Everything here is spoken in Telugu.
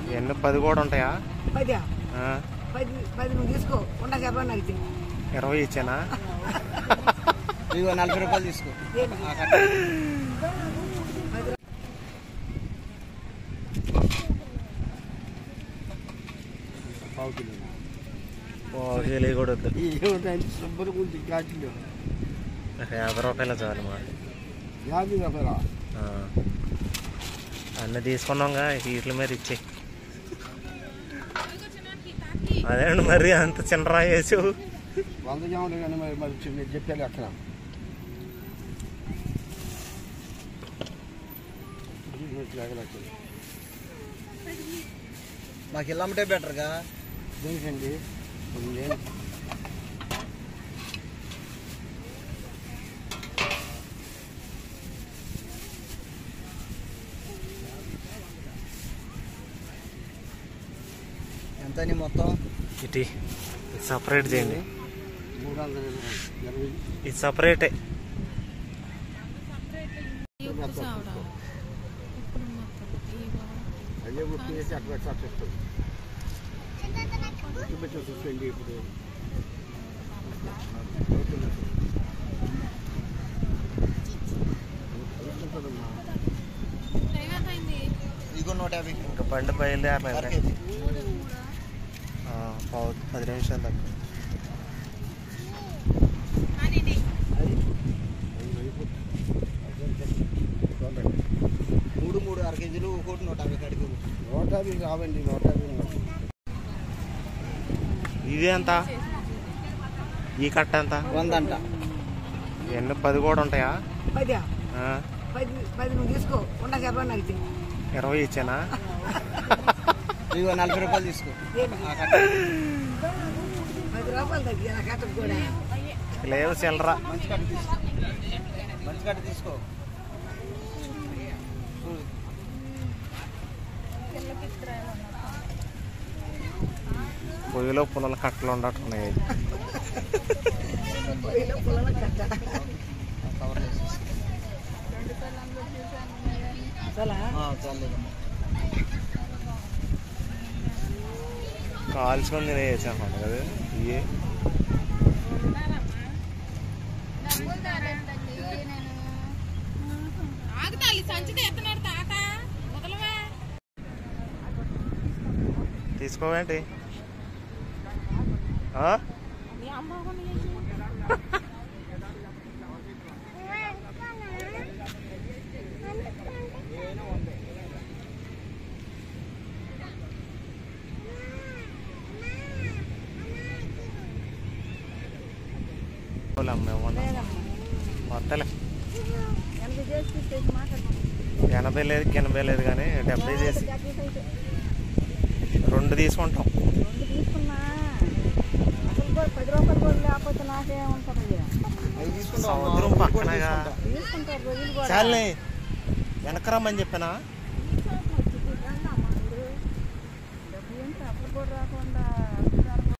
ఎన్ని పది కూడా ఉంటాయా పది ఆ, పది పది నువ్వు తీసుకో ఉండ చెప్పండి నాకు ఇచ్చింది ఇరవై ఇచ్చానా ఇదిగో నలభై రూపాయలు తీసుకో ఏంటి? ఆ కట్ట. పది పావు కిలో ఓ కేలీ కూడా వద్దు ఏమిటంటే శుభ్ర గురించి కాటిలో యాభై రూపాయలు చాలు మా యాభై రూపాయల ఆ. అన్నీ తీసుకున్నాంగా వీటి మీద ఇచ్చే అదేండి మరి అంత చిన్నరా వేసావు వంద జాములు కానీ మరి మరి చిన్న చెప్పాలి అక్కడ మాకు ఇల్లు అమ్మటే బెటర్గా దేనికండి కొంచెం లేదు. ఎంత నీ మొత్తం ఇటీ ఇది సపరేట్ చేయండి మూడు వందల ఇరవై ఇరవై ఇది సపరేటే అదే గుర్తు చేసి అక్కడ సక్సెస్ఫుల్ చూపించు చూసుకోండి ఇప్పుడు ఇదిగో నూట యాభై ఇంకా బండి బయలుదేరలేదు అర కేజీ ఆ, పావు పది నిమిషాలు తక్కువ మూడు మూడు అర కేజీలు ఒకటి నూట యాభై కాడికి ఇవ్వు. నూట యాభై కావండి నూట యాభై ఇది ఎంత ఈ కట్ట ఎంత వంద అంట ఎన్ని పది కూడా ఉంటాయా పది ఆ, పది పది నువ్వు తీసుకో ఉండ చెప్పండి నాకు ఇచ్చింది ఇరవై ఇచ్చానా ఇదిగో నలభై రూపాయలు తీసుకో ఏంటి? ఆ కట్ట. పది రూపాయలు తగ్గి నా కట్టకు కూడా లేవు చిల్లరా మంచి కట్ట తీసుకో మంచి కట్ట తీసుకో చూడు. పొయ్యిలో పుల్లల కట్టలు ఉండట్టున్నాయి పొయ్యిలో పుల్లల కట్ట ఆ కవర్లో వేసేసి. అసలా ఆ, చాలేదమ్మా కాల్చుకొని నేను వేసాను కదా ఇవి ఆగుతాలి సంచిత ఎత్తనాడు తాత వదలవా తీసుకోవేంటి ఆ? అమ్మే వస్తలే ఎనభై లేదు ఎనభై లేదు కానీ డెబ్బై చేసి రెండు తీసుకుంటాం పది రూపాయలు కూడా లేకపోతే నాకేముంటుంది అవి తీసుకుంటావా? సముద్రం అవి కూడా పక్కనగా తీసుకుంటా. తీసుకుంటారు రోజులు కూడా చాలే వెనకరమ్మని చెప్పానా డబ్బు ఏంటి అప్పుడు కూడా రాకుండా